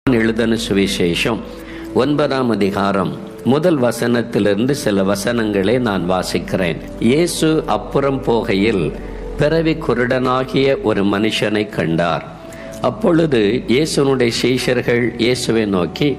எழுதன சுவிசேஷம் ஒன்பதாம் அதிகாரம் முதல் வசனத்திலிருந்து சில வசனங்களை நான் வாசிக்கிறேன் இயேசு அப்புறம் போகையில் பிறவி குருடனாகிய ஒரு மனுஷனை கண்டார் அப்பொழுது இயேசுனுடைய சீஷர்கள் இயேசுவை நோக்கி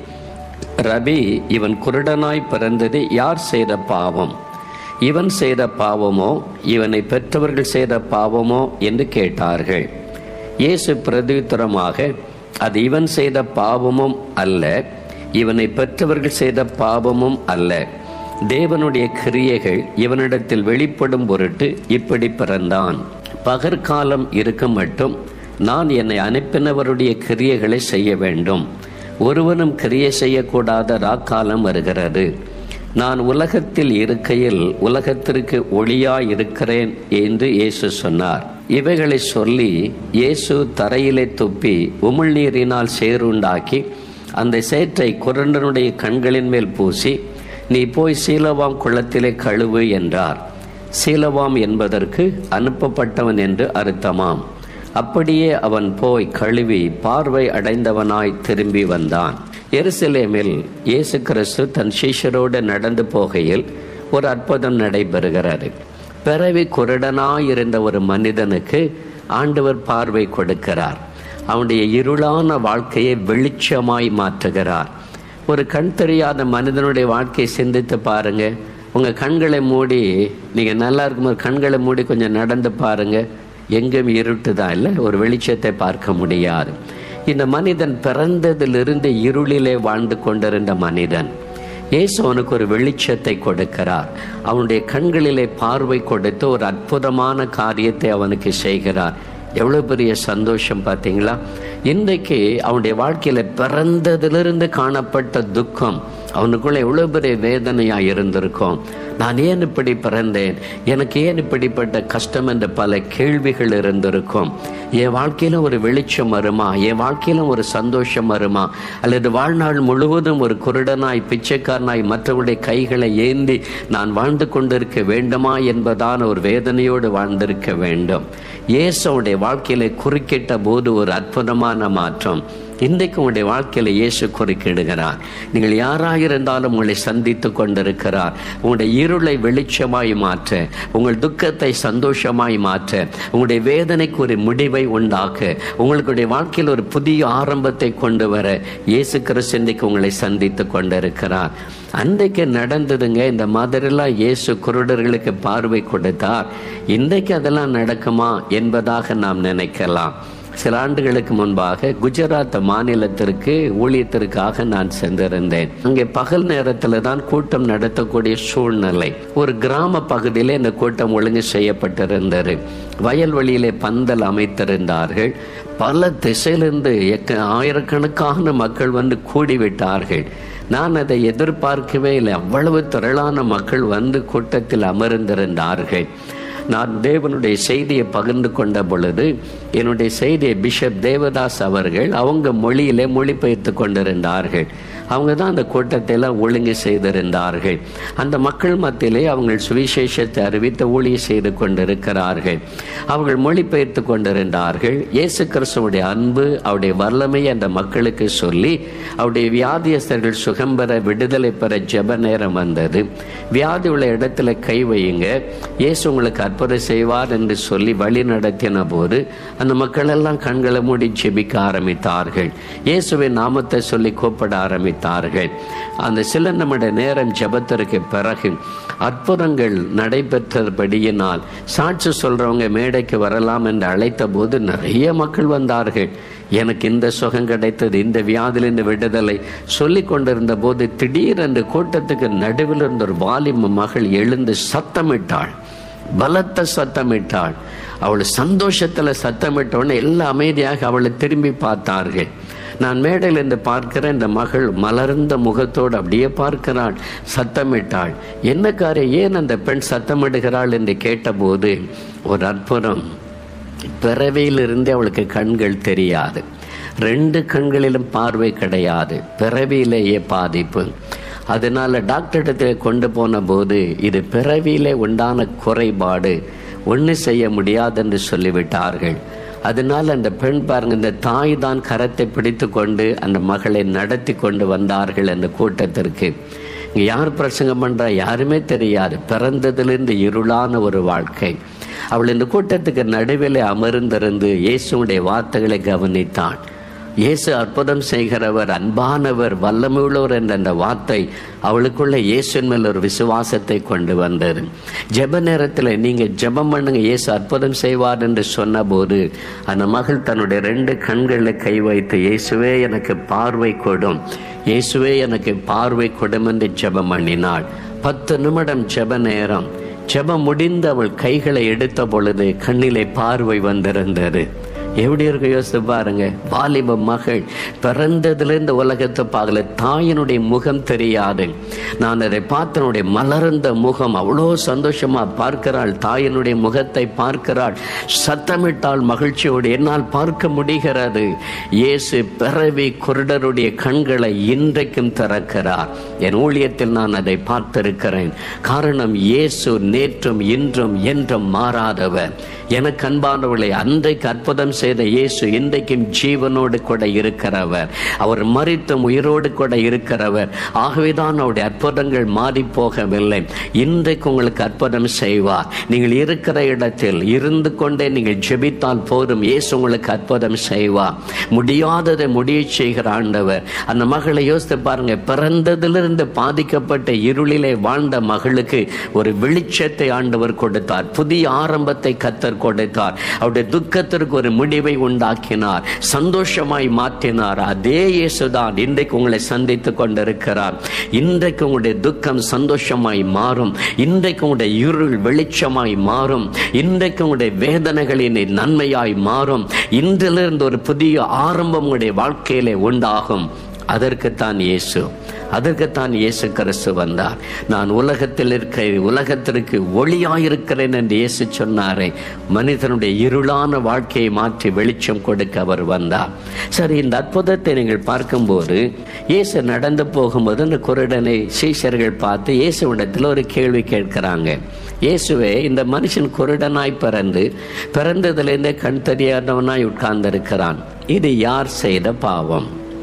ரபி இவன் குருடனாய் பிறந்தது யார் செய்த பாவம் இவன் செய்த பாவமோ இவனை பெற்றவர்கள் செய்த பாவமோ என்று கேட்டார்கள் இயேசு பிரதியுத்தரமாக அது இவன் செய்த பாவமும் அல்ல இவனை பெற்றவர்கள் செய்த பாவமும் அல்ல தேவனுடைய கிரியைகள் இவனிடத்தில் வெளிப்படும் பொருட்டு இப்படி பிறந்தான் பகற்காலம் இருக்க மட்டும் நான் என்னை அனுப்பினவருடைய கிரியைகளை செய்ய வேண்டும் ஒருவனும் கிரியை செய்யக்கூடாத ராக்காலம் வருகிறது நான் உலகத்தில் இருக்கையில் உலகத்திற்கு ஒளியாய் இருக்கிறேன் என்று இயேசு சொன்னார் இவைகளை சொல்லி இயேசு தரையிலே துப்பி உமிழ்நீரினால் சேருண்டாக்கி அந்த சேற்றை குரண்டனுடைய கண்களின் மேல் பூசி நீ போய் சீலவாம் குளத்திலே கழுவு என்றார் சீலவாம் என்பதற்கு அனுப்பப்பட்டவன் என்று அர்த்தமாம் அப்படியே அவன் போய் கழுவி பார்வை அடைந்தவனாய் திரும்பி வந்தான் எருசலேமில் இயேசு கிறிஸ்து தன் சீஷரோடு நடந்து போகையில் ஒரு அற்புதம் நடைபெறுகிறது பிறவி குருடனாயிருந்த ஒரு மனிதனுக்கு ஆண்டவர் பார்வை கொடுக்கிறார் அவனுடைய இருளான வாழ்க்கையை வெளிச்சமாய் மாற்றுகிறார் ஒரு கண் தெரியாத மனிதனுடைய வாழ்க்கையை சிந்தித்து பாருங்க உங்க கண்களை மூடி நீங்க நல்லா இருக்கும்போது கண்களை மூடி கொஞ்சம் நடந்து பாருங்க எங்கும் இருட்டு தான் இல்லை ஒரு வெளிச்சத்தை பார்க்க முடியாது இந்த மனிதன் பிறந்ததிலிருந்து இருளிலே வாழ்ந்து கொண்டிருந்த மனிதன் இயேசு அவனுக்கு ஒரு வெளிச்சத்தை கொடுக்கிறார் அவனுடைய கண்களிலே பார்வை கொடுத்து ஒரு அற்புதமான காரியத்தை அவனுக்கு செய்கிறார் எவ்வளோ பெரிய சந்தோஷம் பார்த்தீங்களா இன்றைக்கு அவனுடைய வாழ்க்கையில பிறந்ததிலிருந்து காணப்பட்ட துக்கம் அவனுக்குள்ள எவ்வளோ பெரிய வேதனையாக இருந்திருக்கும் நான் ஏன் இப்படி பிறந்தேன் எனக்கு ஏன் இப்படிப்பட்ட கஷ்டம் என்ற பல கேள்விகள் இருந்திருக்கும் என் வாழ்க்கையில ஒரு வெளிச்சம் வருமா என் வாழ்க்கையில ஒரு சந்தோஷம் வருமா அல்லது வாழ்நாள் முழுவதும் ஒரு குருடனாய் பிச்சைக்காரனாய் மற்றவருடைய கைகளை ஏந்தி நான் வாழ்ந்து கொண்டிருக்க வேண்டுமா என்பதான ஒரு வேதனையோடு வாழ்ந்திருக்க வேண்டும் இயேசுடைய வாழ்க்கையில குறுக்கிட்ட போது ஒரு அற்புதமான மாற்றம் இன்றைக்கு உங்களுடைய வாழ்க்கையில இயேசு குறுக்கிடுகிறார் நீங்கள் யாராக இருந்தாலும் உங்களை சந்தித்து கொண்டிருக்கிறார் உங்களுடைய இருளை வெளிச்சமாய் மாற்ற உங்கள் துக்கத்தை சந்தோஷமாய் மாற்ற உங்களுடைய வேதனைக்கு ஒரு முடிவை உண்டாக்க உங்களுடைய வாழ்க்கையில் ஒரு புதிய ஆரம்பத்தை கொண்டு வர இயேசு கிறிஸ்து இன்றைக்கு உங்களை சந்தித்து கொண்டிருக்கிறார் அன்றைக்கு நடந்ததுங்க இந்த மாதிரிலாம் இயேசு குருடர்களுக்கு பார்வை கொடுத்தார் இன்றைக்கு அதெல்லாம் நடக்குமா என்பதாக நாம் நினைக்கலாம் சில ஆண்டுகளுக்கு முன்பாக குஜராத் மாநிலத்திற்கு ஊழியத்திற்காக நான் சென்றிருந்தேன் அங்கே பகல் நேரத்தில் தான் கூட்டம் நடத்தக்கூடிய சூழ்நிலை ஒரு கிராம பகுதியிலே இந்த கூட்டம் ஒழுங்கு செய்யப்பட்டிருந்தது வயல்வெளியிலே பந்தல் அமைத்திருந்தார்கள் பல திசையிலிருந்து எக்க ஆயிரக்கணக்கான மக்கள் வந்து கூடிவிட்டார்கள் நான் அதை எதிர்பார்க்கவே இல்லை அவ்வளவு திரளான மக்கள் வந்து கூட்டத்தில் அமர்ந்திருந்தார்கள் நான் தேவனுடைய செய்தியை பகிர்ந்து கொண்ட பொழுது என்னுடைய செய்தியை பிஷப் தேவதாஸ் அவர்கள் அவங்க மொழியிலே மொழிபெயர்த்து கொண்டிருந்தார்கள் அவங்க தான் அந்த கூட்டத்தை எல்லாம் ஒழுங்கு செய்திருந்தார்கள் அந்த மக்கள் மத்தியிலே அவங்க சுவிசேஷத்தை அறிவித்து ஊழிய செய்து கொண்டிருக்கிறார்கள் அவர்கள் மொழிபெயர்த்து கொண்டிருந்தார்கள் இயேசு கிறிஸ்துவுடைய அன்பு அவருடைய வல்லமை அந்த மக்களுக்கு சொல்லி அவருடைய வியாதியஸ்தர்கள் சுகம் பெற விடுதலை பெற ஜெப நேரம் வந்தது வியாதி உள்ள இடத்துல கை வையுங்க இயேசு உங்களுக்கு அற்புதம் செய்வார் என்று சொல்லி வழி நடத்தின போது அந்த மக்கள் எல்லாம் கண்களை மூடி ஜெபிக்க ஆரம்பித்தார்கள் இயேசுவின் நாமத்தை சொல்லி கூப்பிட ஆரம்பித்தார்கள் அந்த சில நிமிட நேரம் ஜெபத்திற்கு பிறகு அற்புதங்கள் நடைபெற்றபடியினால் சாட்சி சொல்றவங்க மேடைக்கு வரலாம் என்று அழைத்த போது நிறைய மக்கள் வந்தார்கள் எனக்கு இந்த சுகம் கிடைத்தது இந்த வியாதிலிருந்து விடுதலை சொல்லி கொண்டிருந்த போது திடீரென்று கூட்டத்துக்கு நடுவில் இருந்த ஒரு வாலிப மகள் எழுந்து சத்தமிட்டாள் பலத்த சத்தமிட்டாள் அவள் சந்தோஷத்துல சத்தமிட்டோன்னு எல்லாம் அமைதியாக அவளை திரும்பி பார்த்தார்கள் நான் மேடையில் இருந்து பார்க்கிறேன் இந்த மகள் மலர்ந்த முகத்தோடு அப்படியே பார்க்கிறாள் சத்தமிட்டாள் என்ன காரியம் ஏன் அந்த பெண் சத்தமிடுகிறாள் என்று கேட்டபோது ஒரு அற்புதம் பிறவியிலிருந்து அவளுக்கு கண்கள் தெரியாது ரெண்டு கண்களிலும் பார்வை கிடையாது பிறவியிலேயே பாதிப்பு அதனால டாக்டரிடத்தில் கொண்டு போன போது இது பிறவியிலே உண்டான குறைபாடு ஒன்று செய்ய முடியாதென்று சொல்லிவிட்டார்கள் அதனால அந்த பெண் பாருங்க இந்த தாய் தான் கரத்தை பிடித்து கொண்டு அந்த மகளை நடத்தி கொண்டு வந்தார்கள் அந்த கூட்டத்திற்கு இங்க யார் பிரசங்கம் பண்றா யாருமே தெரியாது பிறந்ததிலிருந்து இருளான ஒரு வாழ்க்கை அவள் இந்த கூட்டத்துக்கு நடுவில் அமர்ந்திருந்து இயேசுடைய வார்த்தைகளை கவனித்தாள் இயேசு அற்புதம் செய்கிறவர் அன்பானவர் வல்லமையுள்ளவர் என்ற அந்த வார்த்தை அவளுக்குள்ள இயேசுவின் மேல் ஒரு விசுவாசத்தை கொண்டு வந்தது ஜெப நேரத்தில் நீங்க ஜெபம் பண்ணுங்க இயேசு அற்புதம் செய்வார் என்று சொன்னபோது அந்த மகள் தன்னுடைய ரெண்டு கண்களில் கை வைத்து இயேசுவே எனக்கு பார்வை கொடும் இயேசுவே எனக்கு பார்வை கொடும் என்று ஜெபம் பண்ணினாள் பத்து நிமிடம் ஜெப நேரம் ஜெபம் முடிந்து அவள் கைகளை எடுத்த பொழுது கண்ணிலே பார்வை வந்திருந்தது எப்படி இருக்கு யோசித்து பாருங்க வாலிப மகள் பிறந்ததுலேருந்து உலகத்தை பார்க்கல தாயினுடைய முகம் தெரியாது நான் அதை பார்த்தனுடைய மலர்ந்த முகம் அவ்வளோ சந்தோஷமா பார்க்கிறாள் தாயினுடைய முகத்தை பார்க்கிறாள் சத்தமிட்டால் மகிழ்ச்சியோடு என்னால் பார்க்க முடிகிறது இயேசு பிறவி குருடருடைய கண்களை இன்றைக்கும் திறக்கிறார் என் ஊழியத்தில் நான் அதை பார்த்திருக்கிறேன் காரணம் இயேசு நேற்றும் இன்றும் என்றும் மாறாதவர் எனக்கு அன்பானவர்களை அன்றைக்கு அற்புதம் செய்த இயேசு இன்றைக்கும் ஜீவனோடு கூட இருக்கிறவர் அவர் மறித்தும் உயிரோடு கூட இருக்கிறவர் ஆகவேதான் அவருடைய அற்புதங்கள் மாறி போகவில்லை இன்றைக்கு உங்களுக்கு அற்புதம் செய்வார் நீங்கள் இருக்கிற இடத்தில் இருந்து கொண்டே நீங்கள் ஜெபித்தால் போதும் இயேசு உங்களுக்கு அற்புதம் செய்வார் முடியாததை முடிய செய்கிற ஆண்டவர் அந்த மகளை யோசித்து பாருங்க பிறந்ததிலிருந்து பாதிக்கப்பட்ட இருளிலே வாழ்ந்த மகளுக்கு ஒரு வெளிச்சத்தை ஆண்டவர் கொடுத்தார் புதிய ஆரம்பத்தை கத்தர் கொடுத்தார் அவருடைய துக்கத்திற்கு ஒரு முடிவை உண்டாக்கினார் சந்தோஷமாய் மாற்றினார் அதே இயேசுதான் இன்றைக்கு உங்களை சந்தித்துக் கொண்டிருக்கிறார் இன்றைக்கு உங்களுடைய துக்கம் சந்தோஷமாய் மாறும் இன்றைக்கு உங்களுடைய இருள் வெளிச்சமாய் மாறும் இன்றைக்கு உங்களுடைய வேதனைகளின் நன்மையாய் மாறும் இன்றிலிருந்து ஒரு புதிய ஆரம்பம் உங்களுடைய வாழ்க்கையிலே உண்டாகும் அதற்குத்தான் இயேசு அதற்குத்தான் இயேசு கிறிஸ்து வந்தார் நான் உலகத்தில் இருக்க உலகத்திற்கு ஒளியாயிருக்கிறேன் என்று இயேசு சொன்னாரே மனிதனுடைய இருளான வாழ்க்கையை மாற்றி வெளிச்சம் கொடுக்க அவர் வந்தார் சரி இந்த அற்புதத்தை நீங்கள் பார்க்கும்போது இயேசு நடந்து போகும்போது அந்த குருடனை சீஷர்கள் பார்த்து இயேசுவிடத்தில் ஒரு கேள்வி கேட்கிறாங்க இயேசுவே இந்த மனுஷன் குருடனாய் பிறந்து பிறந்ததிலிருந்தே கண் தெரியாதவனாய் உட்கார்ந்திருக்கிறான் இது யார் செய்த பாவம்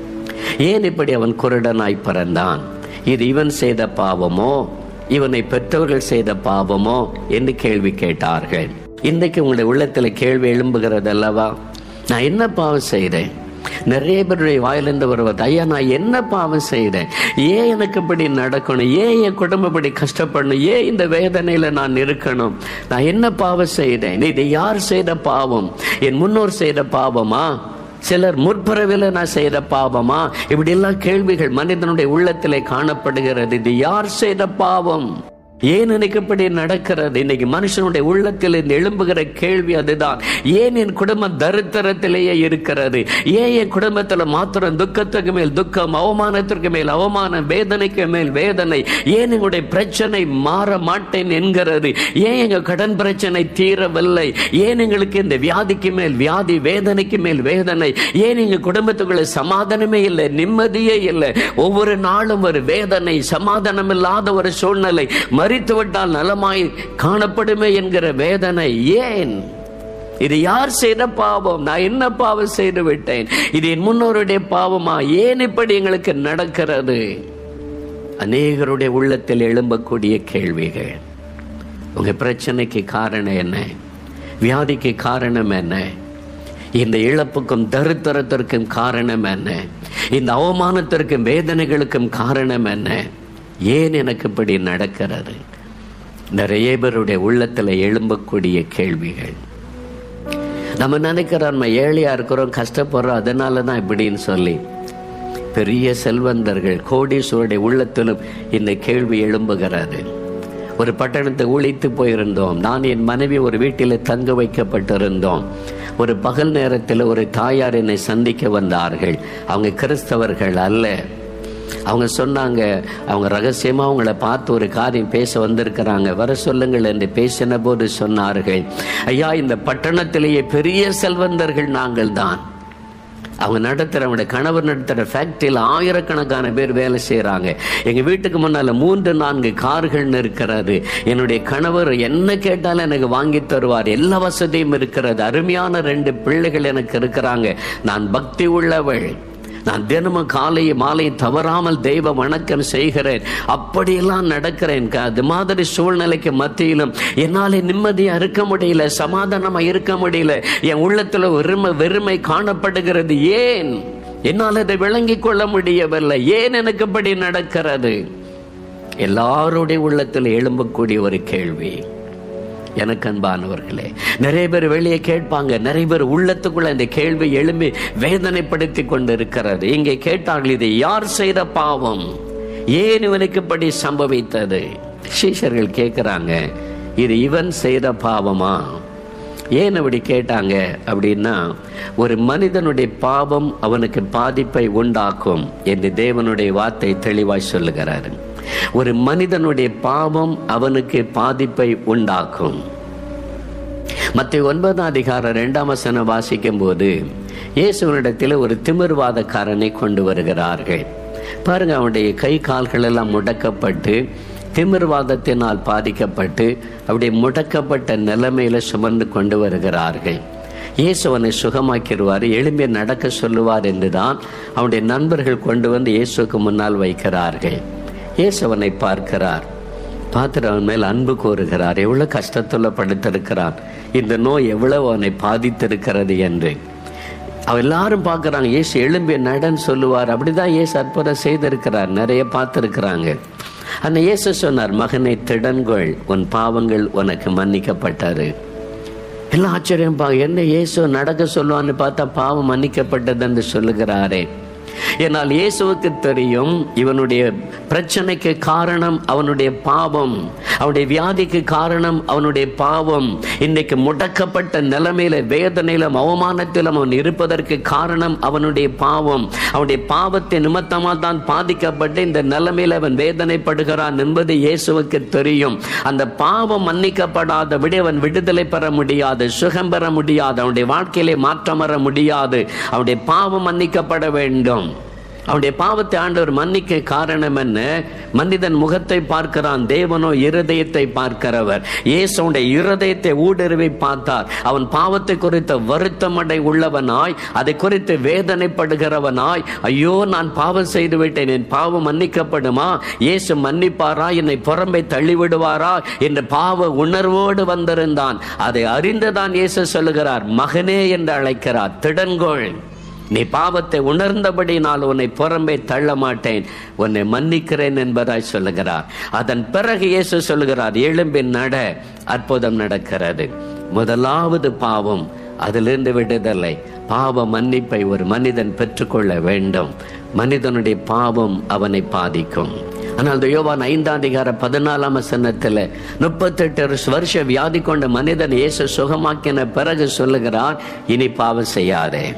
ஏன் இப்படி அவன் குருடனாய் பிறந்தான் இது இவன் செய்த பாவமோ இவனை பெற்றவர்கள் செய்த பாவமோ என்று கேள்வி கேட்டார்கள் இன்றைக்கு உங்களுடைய உள்ளத்தில் கேள்வி எழும்புகிறது அல்லவா நான் என்ன பாவம் செய்தேன் நிறைய பேருடைய வாயிலிருந்து வருவது ஐயா நான் என்ன பாவம் செய்தேன் ஏன் எனக்கு இப்படி நடக்கணும் ஏன் என் குடும்பம் இப்படி கஷ்டப்படணும் ஏன் இந்த வேதனையில நான் இருக்கணும் நான் என்ன பாவம் செய்தேன் இது யார் செய்த பாவம் என் முன்னோர் செய்த பாவமா சிலர் முற்பிறவில நான் செய்த பாவமா இப்படி எல்லாம் கேள்விகள் மனிதனுடைய உள்ளத்திலே காணப்படுகிறது இது யார் செய்த பாவம் ஏன் எனக்கு இப்படி நடக்கிறது இன்னைக்கு மனுஷனுடைய உள்ளத்தில் இந்த எழும்புகிற கேள்வி அதுதான் ஏன் என் குடும்பம் தரித்திரத்திலேயே இருக்கிறது ஏன் என் குடும்பத்தில் மாத்திரம் துக்கத்துக்கு மேல் துக்கம் அவமானத்திற்கு மேல் அவமானம் வேதனைக்கு மேல் வேதனை ஏன் எங்களுடைய பிரச்சனை மாற மாட்டேன் என்கிறது ஏன் எங்க கடன் பிரச்சனை தீரவில்லை ஏன் எங்களுக்கு இந்த வியாதிக்கு மேல் வியாதி வேதனைக்கு மேல் வேதனை ஏன் எங்க குடும்பத்துக்குள்ள சமாதானமே இல்லை நிம்மதியே இல்லை ஒவ்வொரு நாளும் ஒரு வேதனை சமாதானம் இல்லாத ஒரு சூழ்நிலை மறித்து விட்டால் நலமாய் காணப்படுமே என்கிற வேதனை ஏன் இது யார் செய்த பாவம் நான் என்ன பாவம் செய்து விட்டேன் இது என் முன்னோருடைய பாவமா ஏன் இப்படி எங்களுக்கு நடக்கிறது அநேகருடைய உள்ளத்தில் எழும்பக்கூடிய கேள்விகள் உங்க பிரச்சனைக்கு காரணம் என்ன வியாதிக்கு காரணம் என்ன இந்த இழப்புக்கும் தரித்திரத்திற்கும் காரணம் என்ன இந்த அவமானத்திற்கும் வேதனைகளுக்கும் காரணம் என்ன ஏன் எனக்கு இப்படி நடக்கிறது நிறைய பேருடைய உள்ளத்தில் எழும்பக்கூடிய கேள்விகள் நம்ம நினைக்கிறோம் நம்ம ஏழையா இருக்கிறோம் கஷ்டப்படுறோம் அதனால தான் இப்படின்னு சொல்லி பெரிய செல்வந்தர்கள் கோடீஸ்வருடைய உள்ளத்திலும் இந்த கேள்வி எழும்புகிறது ஒரு பட்டணத்தை உழைத்து போயிருந்தோம் நான் என் மனைவி ஒரு வீட்டில் தங்க வைக்கப்பட்டிருந்தோம் ஒரு பகல் நேரத்தில் ஒரு தாயார் என்னை சந்திக்க வந்தார்கள் அவங்க கிறிஸ்தவர்கள் அல்ல அவங்க சொன்னாங்க அவங்க ரகசியமா அவங்கள பார்த்து ஒரு காரியம் பேச வந்திருக்கிறாங்க வர சொல்லுங்கள் என்று பேசின போது சொன்னார்கள் ஐயா இந்த பட்டணத்திலேயே பெரிய செல்வந்தர்கள் நாங்கள் தான் அவங்க நடத்துகிற அவங்களுடைய கணவர் நடத்துகிற ஃபேக்ட்ரியில் ஆயிரக்கணக்கான பேர் வேலை செய்கிறாங்க எங்கள் வீட்டுக்கு முன்னால் மூன்று நான்கு கார்கள் இருக்கிறது என்னுடைய கணவர் என்ன கேட்டாலும் எனக்கு வாங்கி தருவார் எல்லா வசதியும் இருக்கிறது அருமையான ரெண்டு பிள்ளைகள் எனக்கு இருக்கிறாங்க நான் பக்தி உள்ளவள் நான் தினமும் காலை மாலை தவறாமல் தெய்வ வணக்கம் செய்கிறேன் அப்படியெல்லாம் நடக்கிறேன் க- அது மாதிரி சூழ்நிலைக்கு மத்தியிலும் என்னாலே நிம்மதியா இருக்க முடியல சமாதானமா இருக்க முடியல என் உள்ளத்துல வெறுமை வெறுமை காணப்படுகிறது ஏன் என்னால் அதை விளங்கிக் கொள்ள முடியவில்லை ஏன் எனக்கு இப்படி நடக்கிறது எல்லாருடைய உள்ளத்தில் எழும்பக்கூடிய ஒரு கேள்வி எனக்கு அன்பானவர்களே நிறைய பேர் வெளியே கேட்பாங்க நிறைய பேர் உள்ளத்துக்குள்ள இந்த கேள்வி எழும்பி வேதனைப்படுத்தி கொண்டு இருக்கிறது இங்கே கேட்டார்கள் இது யார் செய்த பாவம் ஏன் இவனுக்கு இப்படி சம்பவித்தது சீஷர்கள் கேட்கிறாங்க இது இவன் செய்த பாவமா ஏன் அப்படி கேட்டாங்க அப்படின்னா ஒரு மனிதனுடைய பாவம் அவனுக்கு பாதிப்பை உண்டாக்கும் என்று தேவனுடைய வார்த்தை தெளிவாய் சொல்லுகிறாரு ஒரு மனிதனுடைய பாவம் அவனுக்கு பாதிப்பை உண்டாக்கும் மத்திய ஒன்பதாம் அதிகாரம் இரண்டாம் வசனம் வாசிக்கும் போது இயேசுவனிடத்தில் ஒரு திமிர்வாதக்காரனை கொண்டு வருகிறார்கள் பாருங்க அவனுடைய கை கால்கள் எல்லாம் முடக்கப்பட்டு திமிர்வாதத்தினால் பாதிக்கப்பட்டு அப்படியே முடக்கப்பட்ட நிலைமையில சுமந்து கொண்டு வருகிறார்கள் இயேசு அவனை சுகமாக்கிடுவார் எளிமையை நடக்க சொல்லுவார் என்றுதான் அவனுடைய நண்பர்கள் கொண்டு வந்து இயேசுக்கு முன்னால் வைக்கிறார்கள் இயேசு அவனை பார்க்கிறார் பார்த்துட்டு அவன் மேல் அன்பு கோருகிறார் எவ்வளவு கஷ்டத்துல படுத்திருக்கிறான் இந்த நோய் எவ்வளவு அவனை பாதித்திருக்கிறது என்று அவ எல்லாரும் பார்க்கறாங்க இயேசு எழும்பிய நடன் சொல்லுவார் அப்படிதான் இயேசு அற்புதம் செய்திருக்கிறார் நிறைய பார்த்திருக்கிறாங்க அந்த இயேசு சொன்னார் மகனை திடன்கொள் உன் பாவங்கள் உனக்கு மன்னிக்கப்பட்டாரு எல்லாம் ஆச்சரியம் பா என்ன இயேசு நடக்க சொல்லுவான்னு பார்த்தா பாவம் மன்னிக்கப்பட்டது என்று சொல்லுகிறாரே என்னால் இயேசுவுக்கு தெரியும் இவனுடைய பிரச்சனைக்கு காரணம் அவனுடைய பாவம் அவனுடைய வியாதிக்கு காரணம் அவனுடைய பாவம் இன்னைக்கு முடக்கப்பட்ட நிலைமையில வேதனையிலும் அவமானத்திலும் அவன் இருப்பதற்கு காரணம் அவனுடைய பாவம் அவனுடைய பாவத்தை நிமித்தமாக தான் பாதிக்கப்பட்டு இந்த நிலைமையில அவன் வேதனைப்படுகிறான் என்பது இயேசுவுக்கு தெரியும் அந்த பாவம் மன்னிக்கப்படாத விட அவன் விடுதலை பெற முடியாது சுகம் பெற முடியாது அவனுடைய வாழ்க்கையிலே மாற்றம் வர முடியாது அவனுடைய பாவம் மன்னிக்கப்பட வேண்டும் அவனுடைய பாவத்தை ஆண்டவர் மன்னிக்க காரணம் என்ன மனிதன் முகத்தை பார்க்கிறான் தேவனோ இருதயத்தை பார்க்கிறவர் இயேசுடைய இருதயத்தை ஊடுருவி பார்த்தார் அவன் பாவத்தை குறித்த வருத்தமடை உள்ளவனாய் அதை குறித்து வேதனைப்படுகிறவனாய் ஐயோ நான் பாவம் செய்து விட்டேன் என் பாவம் மன்னிக்கப்படுமா இயேசு மன்னிப்பாரா என்னை புறம்பை தள்ளிவிடுவாரா என்ற பாவ உணர்வோடு வந்திருந்தான் அதை அறிந்துதான் இயேசு சொல்லுகிறார் மகனே என்று அழைக்கிறார் திடன்கோள் நீ பாவத்தை உணர்ந்தபடி நான் உன்னை புறம்பே தள்ள மாட்டேன் உன்னை மன்னிக்கிறேன் என்பதாய் சொல்லுகிறார் அதன் பிறகு இயேசு சொல்லுகிறார் எழும்பின் நட அற்புதம் நடக்கிறது முதலாவது பாவம் அதிலிருந்து விடுதலை பாவ மன்னிப்பை ஒரு மனிதன் பெற்றுக்கொள்ள வேண்டும் மனிதனுடைய பாவம் அவனை பாதிக்கும் ஆனால் இந்த யோவான் ஐந்தாம் அதிகார பதினாலாம் வசனத்தில் முப்பத்தெட்டு வருஷ வியாதி கொண்ட மனிதன் இயேசு சுகமாக்கின பிறகு சொல்லுகிறார் இனி பாவம் செய்யாதே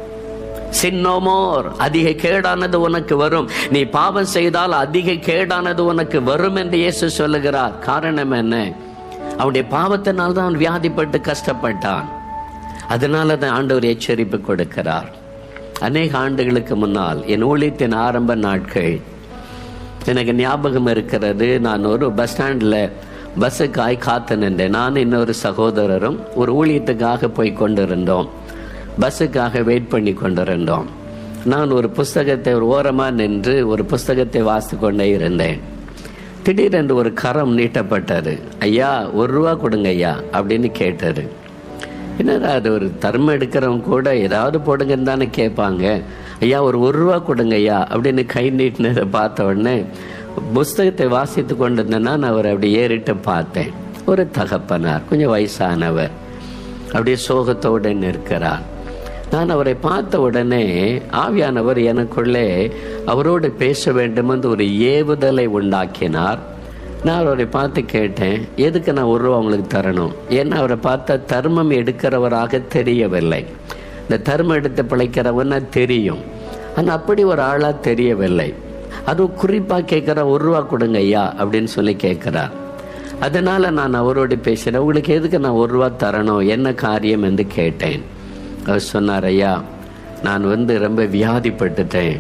சின்னோமோர் அதிக கேடானது உனக்கு வரும் நீ பாவம் செய்தால் அதிக கேடானது உனக்கு வரும் என்று இயேசு சொல்லுகிறார் காரணம் என்ன அவனுடைய பாவத்தினால் தான் அவன் வியாதிப்பட்டு கஷ்டப்பட்டான் அதனால தான் ஆண்டவர் எச்சரிப்பு கொடுக்கிறார் அநேக ஆண்டுகளுக்கு முன்னால் என் ஊழியத்தின் ஆரம்ப நாட்கள் எனக்கு ஞாபகம் இருக்கிறது நான் ஒரு பஸ் ஸ்டாண்டில் பஸ்ஸுக்காய் காத்து நின்றேன் நான் இன்னொரு சகோதரரும் ஒரு ஊழியத்துக்காக போய் கொண்டிருந்தோம் பஸ்ஸுக்காக வெயிட் பண்ணி கொண்டிருந்தோம் நான் ஒரு புஸ்தகத்தை ஒரு ஓரமாக நின்று ஒரு புஸ்தகத்தை வாசித்து கொண்டே இருந்தேன் திடீரென்று ஒரு கரம் நீட்டப்பட்டது ஐயா ஒரு ரூபா கொடுங்க ஐயா அப்படின்னு கேட்டாரு என்னடா அது ஒரு தர்மம் எடுக்கிறவங்க கூட ஏதாவது போடுங்கன்னு தானே கேட்பாங்க ஐயா ஒரு ஒரு ரூபா கொடுங்க ஐயா அப்படின்னு கை நீட்டினதை பார்த்த உடனே புஸ்தகத்தை வாசித்து கொண்டிருந்தேன்னா நான் அவர் அப்படி ஏறிட்டு பார்த்தேன் ஒரு தகப்பனார் கொஞ்சம் வயசானவர் அப்படியே சோகத்தோடு நிற்கிறார் நான் அவரை பார்த்த உடனே ஆவியானவர் எனக்குள்ளே அவரோடு பேச வேண்டும் என்று ஒரு ஏவுதலை உண்டாக்கினார் நான் அவரை பார்த்து கேட்டேன் எதுக்கு நான் ஒரு ரூபா உங்களுக்கு தரணும் ஏன்னா அவரை பார்த்தா தர்மம் எடுக்கிறவராக தெரியவில்லை இந்த தர்மம் எடுத்து பிழைக்கிறவன்னா தெரியும் ஆனால் அப்படி ஒரு ஆளாக தெரியவில்லை அதுவும் குறிப்பாக கேட்குற ஒரு ரூபா கொடுங்க ஐயா அப்படின்னு சொல்லி கேட்குறார் அதனால் நான் அவரோடு பேசுகிறேன் உங்களுக்கு எதுக்கு நான் ஒரு ரூபா தரணும் என்ன காரியம் என்று கேட்டேன் அவர் சொன்னார் ஐயா நான் வந்து ரொம்ப வியாதிப்பட்டுட்டேன்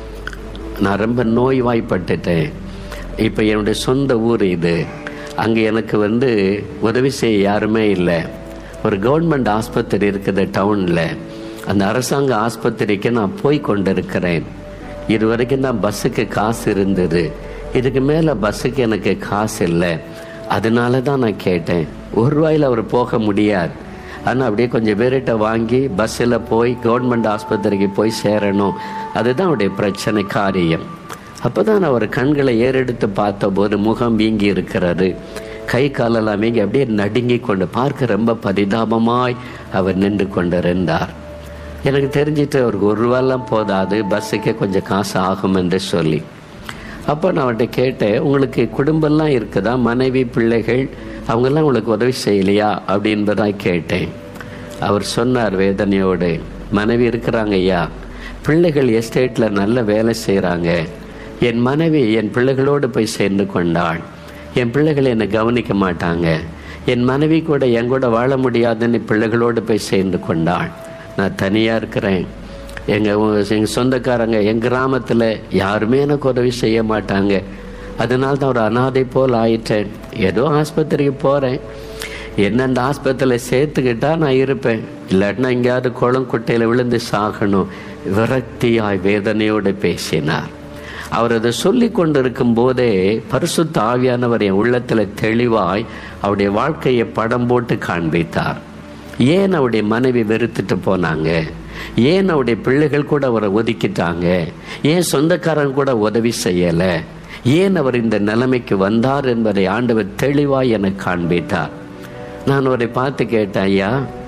நான் ரொம்ப நோய்வாய்ப்பட்டுட்டேன் இப்போ என்னுடைய சொந்த ஊர் இது அங்கே எனக்கு வந்து உதவி செய்ய யாருமே இல்லை ஒரு கவர்மெண்ட் ஆஸ்பத்திரி இருக்குது டவுனில் அந்த அரசாங்க ஆஸ்பத்திரிக்கு நான் போய் கொண்டிருக்கிறேன் இது வரைக்கும் தான் பஸ்ஸுக்கு காசு இருந்தது இதுக்கு மேலே பஸ்ஸுக்கு எனக்கு காசு இல்லை அதனால தான் நான் கேட்டேன் ஒரு ரூபாயில் அவர் போக முடியாது ஆனால் அப்படியே கொஞ்சம் பேர்கிட்ட வாங்கி பஸ்ஸில் போய் கவர்மெண்ட் ஆஸ்பத்திரிக்கு போய் சேரணும் அதுதான் அவருடைய பிரச்சனை காரியம் அப்போ தான் அவர் கண்களை ஏறெடுத்து பார்த்தபோது முகம் வீங்கி இருக்கிறாரு கை காலெல்லாம் வீங்கி அப்படியே நடுங்கி கொண்டு பார்க்க ரொம்ப பரிதாபமாய் அவர் நின்று கொண்டிருந்தார் எனக்கு தெரிஞ்சிட்டு அவருக்கு ஒரு ரூபாலாம் போதாது பஸ்ஸுக்கே கொஞ்சம் காசு ஆகும் என்று சொல்லி அப்போ நான் அவர்கிட்ட கேட்டேன் உங்களுக்கு குடும்பம்லாம் இருக்குதா மனைவி பிள்ளைகள் அவங்கெல்லாம் உங்களுக்கு உதவி செய்யலையா அப்படின்றதான் கேட்டேன் அவர் சொன்னார் வேதனையோடு மனைவி இருக்கிறாங்க ஐயா பிள்ளைகள் எஸ்டேட்டில் நல்ல வேலை செய்கிறாங்க என் மனைவி என் பிள்ளைகளோடு போய் சேர்ந்து கொண்டாள் என் பிள்ளைகள் என்னை கவனிக்க மாட்டாங்க என் மனைவி கூட என் கூட வாழ முடியாதுன்னு பிள்ளைகளோடு போய் சேர்ந்து கொண்டாள் நான் தனியாக இருக்கிறேன் எங்கள் எங்கள் சொந்தக்காரங்க என் கிராமத்தில் யாருமே எனக்கு உதவி செய்ய மாட்டாங்க அதனால தான் ஒரு அனாதை போல் ஆயிட்டேன் ஏதோ ஆஸ்பத்திரிக்கு போகிறேன் என்ன அந்த ஆஸ்பத்திரியில் சேர்த்துக்கிட்டா நான் இருப்பேன் இல்லாட்டினா எங்கேயாவது குளம் குட்டையில் விழுந்து சாகணும் விரக்தியாய் வேதனையோடு பேசினார் அவர் அதை சொல்லி கொண்டிருக்கும் போதே பரிசுத்த ஆவியானவர் என் உள்ளத்தில் தெளிவாய் அவருடைய வாழ்க்கையை படம் போட்டு காண்பித்தார் ஏன் அவருடைய மனைவி வெறுத்துட்டு போனாங்க ஏன் அவருடைய பிள்ளைகள் கூட அவரை ஒதுக்கிட்டாங்க ஏன் சொந்தக்காரன் கூட உதவி செய்யலை ஏன் அவர் இந்த நிலைமைக்கு வந்தார் என்பதை ஆண்டவர் தெளிவாய் எனக்கு காண்பித்தார் நான் அவரை பார்த்து கேட்டேன் ஐயா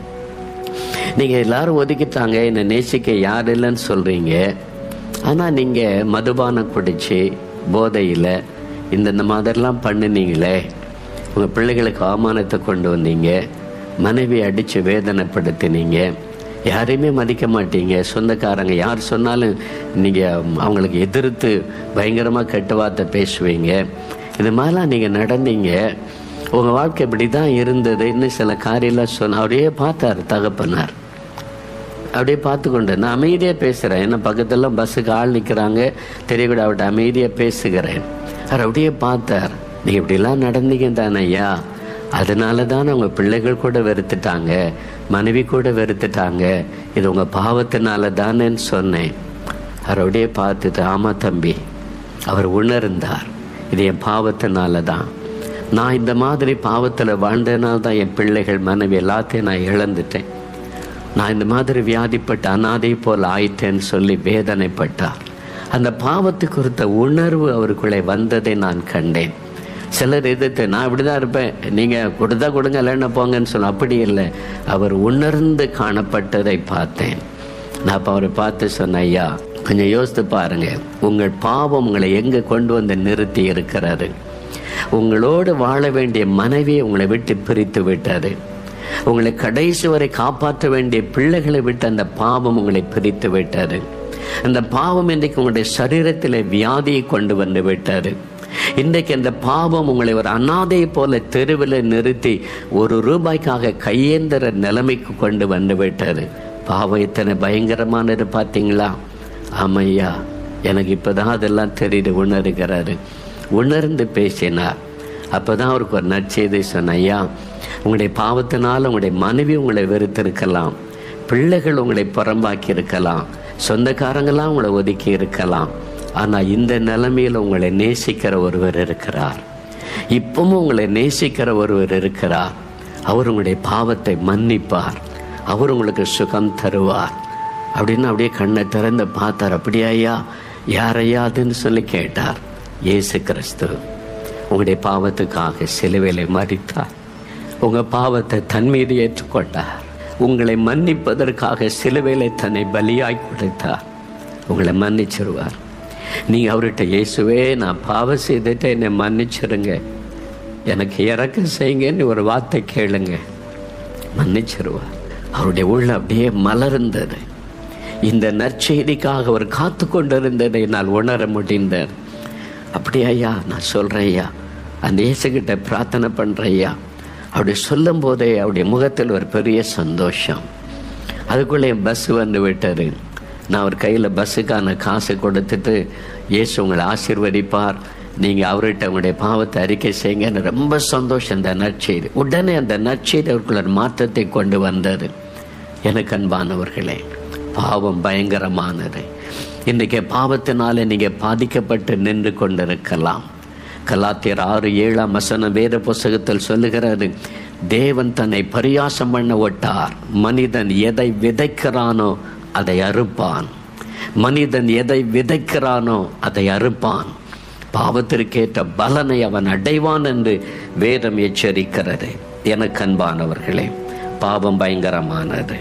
நீங்கள் எல்லாரும் ஒதுக்கிட்டாங்க என்னை நேசிக்க யார் இல்லைன்னு சொல்கிறீங்க ஆனால் நீங்கள் மதுபானம் குடிச்சு போதையில் இந்தந்த மாதிரிலாம் பண்ணினீங்களே உங்கள் பிள்ளைகளுக்கு அவமானத்தை கொண்டு வந்தீங்க மனைவி அடித்து வேதனைப்படுத்தினீங்க யாரையுமே மதிக்க மாட்டீங்க சொந்தக்காரங்க யார் சொன்னாலும் நீங்கள் அவங்களுக்கு எதிர்த்து பயங்கரமாக கெட்ட வார்த்தை பேசுவீங்க இது மாதிரிலாம் நீங்கள் நடந்தீங்க உங்கள் வாழ்க்கை இப்படி தான் இருந்தது இன்னும் சில காரியெல்லாம் சொன்ன அப்படியே பார்த்தார் தகப்பனார் அப்படியே பார்த்து கொண்டு நான் அமைதியாக பேசுகிறேன் என்ன பக்கத்துலாம் பஸ்ஸுக்கு ஆள் நிற்கிறாங்க தெரியக்கூட அவர்கிட்ட அமைதியாக பேசுகிறேன் அவர் அப்படியே பார்த்தார் நீங்கள் இப்படிலாம் நடந்தீங்க தானே ஐயா அதனால தான் உங்கள் பிள்ளைகள் கூட வெறுத்துட்டாங்க மனைவி கூட வெறுத்துட்டாங்க இது உங்கள் பாவத்தினால தானேன்னு சொன்னேன் அவர் அப்படியே பார்த்துட்டு ஆமாம் தம்பி அவர் உணர்ந்தார் இது என் பாவத்தினால தான் நான் இந்த மாதிரி பாவத்தில் வாழ்ந்ததுனால தான் என் பிள்ளைகள் மனைவி எல்லாத்தையும் நான் இழந்துட்டேன் நான் இந்த மாதிரி வியாதிப்பட்ட அனாதை போல் ஆயிட்டேன்னு சொல்லி வேதனைப்பட்டார் அந்த பாவத்தை குறித்த உணர்வு அவருக்குள்ளே வந்ததை நான் கண்டேன் சிலர் எதிர்த்து நான் இப்படிதான் இருப்பேன் நீங்கள் கொடுத்தா கொடுங்க இல்லைன்னா போங்கன்னு சொல்ல அப்படி இல்லை அவர் உணர்ந்து காணப்பட்டதை பார்த்தேன் நான் அப்போ அவரை பார்த்து சொன்னேன் ஐயா கொஞ்சம் யோசித்து பாருங்க உங்கள் பாவம் உங்களை எங்கே கொண்டு வந்து நிறுத்தி இருக்கிறாரு உங்களோடு வாழ வேண்டிய மனைவியை உங்களை விட்டு பிரித்து விட்டாரு உங்களை கடைசி வரை காப்பாற்ற வேண்டிய பிள்ளைகளை விட்டு அந்த பாவம் உங்களை பிரித்து விட்டாரு அந்த பாவம் இன்றைக்கு உங்களுடைய சரீரத்தில் வியாதியை கொண்டு வந்து விட்டாரு இன்றைக்கு அந்த பாவம் உங்களை ஒரு அனாதையை போல தெருவில் நிறுத்தி ஒரு ரூபாய்க்காக கையேந்திர நிலைமைக்கு கொண்டு வந்து விட்டாரு பாவம் இத்தனை பயங்கரமானது பார்த்தீங்களா ஆமையா எனக்கு இப்போதான் அதெல்லாம் தெரியுது உணர்கிறாரு உணர்ந்து பேசினார் அப்போதான் அவருக்கு ஒரு நற்செய்தி சொன்ன ஐயா உங்களுடைய பாவத்தினால் உங்களுடைய மனைவி உங்களை வெறுத்திருக்கலாம் பிள்ளைகள் உங்களை புறம்பாக்கி இருக்கலாம் சொந்தக்காரங்களாம் உங்களை ஒதுக்கி இருக்கலாம் ஆனால் இந்த நிலைமையில் உங்களை நேசிக்கிற ஒருவர் இருக்கிறார் இப்பவும் உங்களை நேசிக்கிற ஒருவர் இருக்கிறார் அவர் உங்களுடைய பாவத்தை மன்னிப்பார் அவர் உங்களுக்கு சுகம் தருவார் அப்படின்னு அப்படியே கண்ணை திறந்து பார்த்தார் அப்படியா ஐயா யாரையா அதுன்னு சொல்லி கேட்டார் இயேசு கிறிஸ்து உங்களுடைய பாவத்துக்காக சிலுவையில மறித்தார் உங்க பாவத்தை தன் மீது ஏற்றுக்கொண்டார் உங்களை மன்னிப்பதற்காக சிலுவையில தன்னை பலியாய் கொடுத்தார் உங்களை மன்னிச்சிருவார் நீங்க அவர்கிட்ட இயேசுவே நான் பாவம் செய்துட்டு என்னை மன்னிச்சிருங்க எனக்கு இறக்க செய்யுங்கன்னு ஒரு வார்த்தை கேளுங்க மன்னிச்சிருவார் அவருடைய உள்ள அப்படியே மலர்ந்தது இந்த நற்செய்திக்காக அவர் காத்து கொண்டிருந்ததை நான் உணர முடிந்தேன் அப்படியா ஐயா நான் சொல்கிறேன் ஐயா அந்த இயேசுகிட்ட பிரார்த்தனை பண்ணுறேன் ஐயா அப்படி சொல்லும் போதே அவருடைய முகத்தில் ஒரு பெரிய சந்தோஷம் அதுக்குள்ளே என் பஸ் வந்து விட்டாரு நான் அவர் கையில் பஸ்ஸுக்கான காசு கொடுத்துட்டு இயேசு உங்களை ஆசீர்வதிப்பார் நீங்கள் அவர்கிட்ட உங்களுடைய பாவத்தை அறிக்கை செய்யுங்கன்னு ரொம்ப சந்தோஷம் அந்த நற்செய்தி உடனே அந்த நற்செய்தி அவர்களுக்கு மாற்றத்தை கொண்டு வந்தது எனக்கு அன்பானவர்களே பாவம் பயங்கரமானது இன்றைக்கு பாவத்தினால நீங்கள் பாதிக்கப்பட்டு நின்று கொண்டிருக்கலாம் கலாத்தியர் ஆறு ஏழாம் வசனம் வேத புஸ்தகத்தில் சொல்லுகிறது தேவன் தன்னை பரியாசம் பண்ண ஒட்டார் மனிதன் எதை விதைக்கிறானோ அதை அறுப்பான் மனிதன் எதை விதைக்கிறானோ அதை அறுப்பான் பாவத்திற்கேற்ற பலனை அவன் அடைவான் என்று வேதம் எச்சரிக்கிறது எனக்கு அன்பானவர்களே பாவம் பயங்கரமானது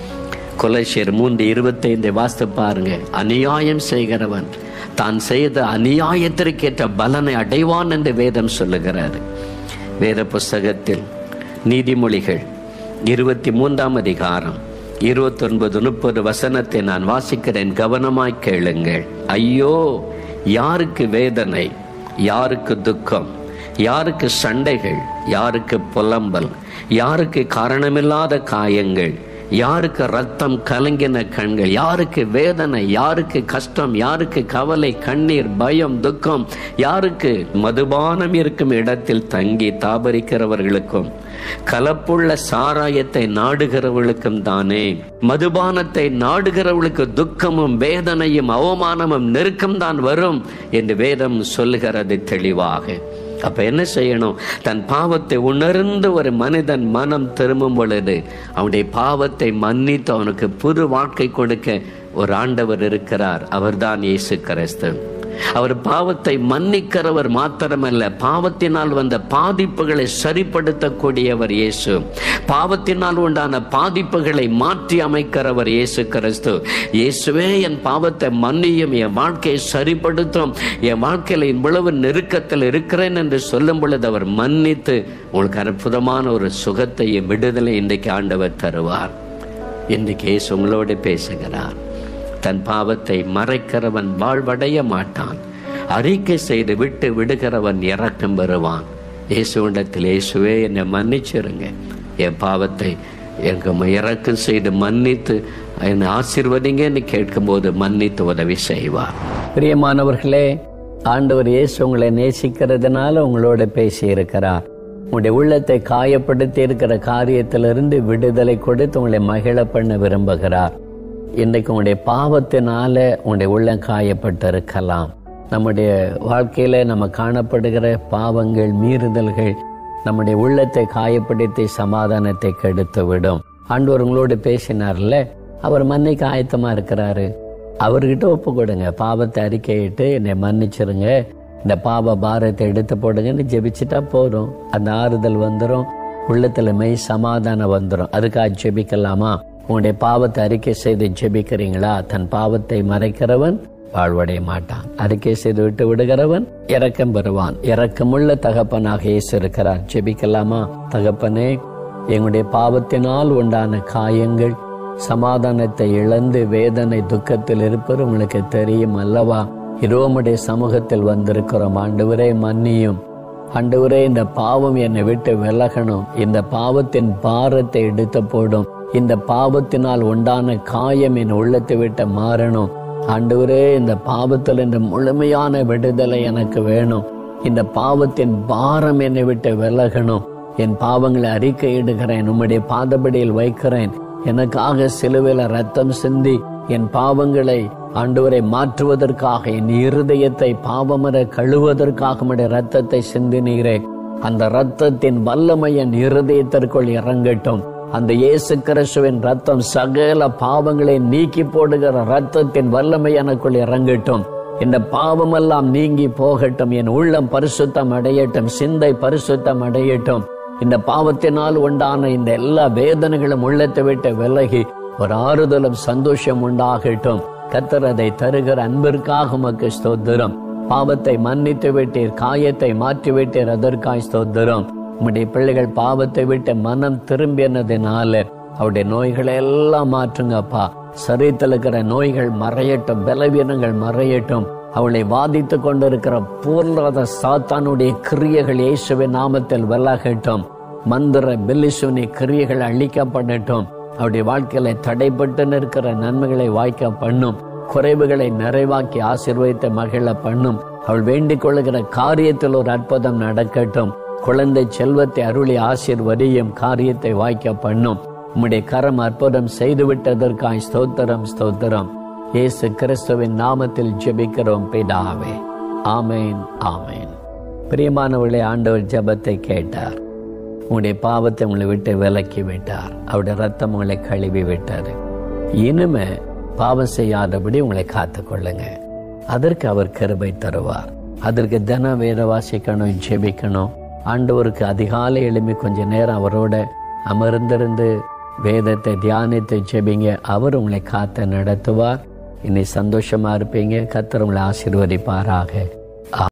கொலைஷியர் மூன்று இருபத்தைந்து வாஸ்து பாருங்க அநியாயம் செய்கிறவன் தான் செய்த அநியாயத்திற்கேற்ற பலனை அடைவான் என்று வேதம் சொல்லுகிறாரு வேத புஸ்தகத்தில் நீதிமொழிகள் இருபத்தி மூன்றாம் அதிகாரம் இருபத்தொன்பது முப்பது வசனத்தை நான் வாசிக்கிறேன் கவனமாய் கேளுங்கள் ஐயோ யாருக்கு வேதனை யாருக்கு துக்கம் யாருக்கு சண்டைகள் யாருக்கு புலம்பல் யாருக்கு காரணமில்லாத காயங்கள் யாருக்கு ரத்தம் கலங்கின கண்கள் யாருக்கு வேதனை யாருக்கு கஷ்டம் யாருக்கு கவலை கண்ணீர் பயம் துக்கம் யாருக்கு மதுபானம் இருக்கும் இடத்தில் தங்கி தாபரிக்கிறவர்களுக்கும் கலப்புள்ள சாராயத்தை நாடுகிறவர்களுக்கும் தானே மதுபானத்தை நாடுகிறவர்களுக்கு துக்கமும் வேதனையும் அவமானமும் நெருக்கம் தான் வரும் என்று வேதம் சொல்லுகிறது தெளிவாக அப்ப என்ன செய்யணும் தன் பாவத்தை உணர்ந்து ஒரு மனிதன் மனம் திரும்பும் பொழுது அவனுடைய பாவத்தை மன்னித்து அவனுக்கு புது வாழ்க்கை கொடுக்க ஒரு ஆண்டவர் இருக்கிறார் அவர்தான் இயேசு கிறிஸ்து அவர் பாவத்தை மன்னிக்கிறவர் மாத்திரமல்ல பாவத்தினால் வந்த பாதிப்புகளை சரிப்படுத்தக்கூடியவர் இயேசு பாவத்தினால் உண்டான பாதிப்புகளை மாற்றி அமைக்கிறவர் இயேசு கிறிஸ்து இயேசுவே என் பாவத்தை மன்னியும் என் வாழ்க்கையை சரிப்படுத்தும் என் வாழ்க்கையில் இவ்வளவு நெருக்கத்தில் இருக்கிறேன் என்று சொல்லும் பொழுது அவர் மன்னித்து உங்களுக்கு அற்புதமான ஒரு சுகத்தையும் விடுதலை இன்றைக்கு ஆண்டவர் தருவார் இன்றைக்கு இயேசு உங்களோடு பேசுகிறார் தன் பாவத்தை மறைக்கிறவன் வாழ்வடைய மாட்டான் அறிக்கை செய்து விட்டு விடுகிறவன் இறக்கம் பெறுவான் இயேசுவிடத்தில் இயேசுவே என்னை மன்னிச்சிருங்க என் பாவத்தை எங்க இறக்கம் செய்து மன்னித்து என்னை ஆசிர்வதிங்கன்னு கேட்கும்போது மன்னித்து உதவி செய்வார் பிரியமானவர்களே ஆண்டவர் இயேசு உங்களை நேசிக்கிறதுனால உங்களோட பேசி இருக்கிறார் உங்களுடைய உள்ளத்தை காயப்படுத்தி இருக்கிற காரியத்திலிருந்து விடுதலை கொடுத்து உங்களை மகிழ பண்ண விரும்புகிறார் இன்றைக்கு உங்களுடைய பாவத்தினால உங்களுடைய உள்ளம் காயப்பட்டு இருக்கலாம் நம்முடைய வாழ்க்கையில நம்ம காணப்படுகிற பாவங்கள் மீறுதல்கள் நம்முடைய உள்ளத்தை காயப்படுத்தி சமாதானத்தை கெடுத்து விடும் ஆண்டவர் உங்களோடு பேசினார்ல அவர் மன்னிக்க ஆயத்தமா இருக்கிறாரு அவர்கிட்ட ஒப்பு கொடுங்க பாவத்தை அறிக்கையிட்டு என்னை மன்னிச்சிருங்க இந்த பாவ பாரத்தை எடுத்து போடுங்கன்னு ஜெபிச்சுட்டா போதும் அந்த ஆறுதல் வந்துடும் உள்ளத்துல மெய் சமாதானம் வந்துடும் அதுக்காக ஜெபிக்கலாமா உன்னுடைய பாவத்தை அறிக்கை செய்து ஜெபிக்கிறீங்களா தன் பாவத்தை மறைக்கிறவன் வாழ்வடைய மாட்டான் அறிக்கை செய்து விட்டு விடுகிறவன் இரக்கம் பெறுவான் இரக்கமுள்ள தகப்பனாக இயேசு இருக்கிறார் ஜெபிக்கலாமா தகப்பனே எங்களுடைய பாவத்தினால் உண்டான காயங்கள் சமாதானத்தை இழந்து வேதனை துக்கத்தில் இருப்பது உங்களுக்கு தெரியும் அல்லவா இரோமுடைய சமூகத்தில் வந்திருக்கிறோம் ஆண்டவரே மன்னியும் ஆண்டவரே இந்த பாவம் என்னை விட்டு விலகணும் இந்த பாவத்தின் பாரத்தை எடுத்து போடும் இந்த பாவத்தினால் உண்டான காயம் என் உள்ளத்தை விட்டு மாறணும் ஆண்டவரே இந்த பாவத்தில் இந்த முழுமையான விடுதலை எனக்கு வேணும் இந்த பாவத்தின் பாரம் என்னை விட்டு விலகணும் என் பாவங்களை அறிக்கையிடுகிறேன் உம்முடைய பாதபடியில் வைக்கிறேன் எனக்காக சிலுவையில ரத்தம் சிந்தி என் பாவங்களை ஆண்டவரை மாற்றுவதற்காக என் இருதயத்தை பாவமர கழுவதற்காக உம்முடைய ரத்தத்தை சிந்தினீரே அந்த ரத்தத்தின் வல்லமை என் இருதயத்திற்குள் இறங்கட்டும் அந்த இயேசு கிறிஸ்துவின் ரத்தம் சகல பாவங்களை நீக்கி போடுகிற ரத்தத்தின் வல்லமை எனக்குள் இறங்கட்டும் இந்த பாவமெல்லாம் நீங்கி போகட்டும் என் உள்ளம் பரிசுத்தம் அடையட்டும் சிந்தை பரிசுத்தம் அடையட்டும் இந்த பாவத்தினால் உண்டான இந்த எல்லா வேதனைகளும் உள்ளத்தை விட்டு விலகி ஒரு ஆறுதலும் சந்தோஷம் உண்டாகட்டும் கத்தர் அதை தருகிற அன்பிற்காக உமக்கு ஸ்தோத்திரம் பாவத்தை மன்னித்து விட்டீர் காயத்தை மாற்றி விட்டீர் அதற்காய் ஸ்தோத்திரம் உம்முடைய பிள்ளைகள் பாவத்தை விட்டு மனம் திரும்பினதினால அவருடைய நோய்களை எல்லாம் மாற்றுங்கப்பா சரீரத்தில் இருக்கிற நோய்கள் மறையட்டும் பலவீனங்கள் மறையட்டும் அவளை வாதித்து கொண்டிருக்கிற பூர்ணத சாத்தானுடைய கிரியைகள் இயேசுவின் நாமத்தில் விலகட்டும் மந்திர பெல்லிசுனி கிரியைகள் அழிக்கப்படட்டும் அவருடைய வாழ்க்கையில தடைப்பட்டு நிற்கிற நன்மைகளை வாய்க்க பண்ணும் குறைவுகளை நிறைவாக்கி ஆசீர்வதித்த மகிழ பண்ணும் அவள் வேண்டிக் கொள்ளுகிற காரியத்தில் ஒரு அற்புதம் நடக்கட்டும் குழந்தை செல்வத்தை அருளி ஆசீர்வதியும் காரியத்தை வாய்க்க பண்ணும் உம்முடைய கரம் அற்புதம் செய்து விட்டதற்காய் ஸ்தோத்திரம் ஸ்தோத்திரம் இயேசு கிறிஸ்துவின் நாமத்தில் ஜெபிக்கிறோம் பிதாவே ஆமேன் ஆமேன் பிரியமானவர்களே ஆண்டவர் ஜெபத்தை கேட்டார் உங்களுடைய பாவத்தை உங்களை விட்டு விலக்கி விட்டார் அவருடைய ரத்தம் உங்களை கழுவி விட்டார் இனிமே பாவம் செய்யாதபடி உங்களை காத்துக் கொள்ளுங்க அதற்கு அவர் கிருபை தருவார் அதற்கு தின வேத வாசிக்கணும் ஜெபிக்கணும் ஆண்டவருக்கு அதிகாலை எழுப்பி கொஞ்ச நேரம் அவரோட அமர்ந்திருந்து வேதத்தை தியானித்து ஜெபிங்க அவர் உங்களை காத்து நடத்துவார் இனி சந்தோஷமா இருப்பீங்க கத்தர் உங்களை ஆசீர்வதிப்பாராக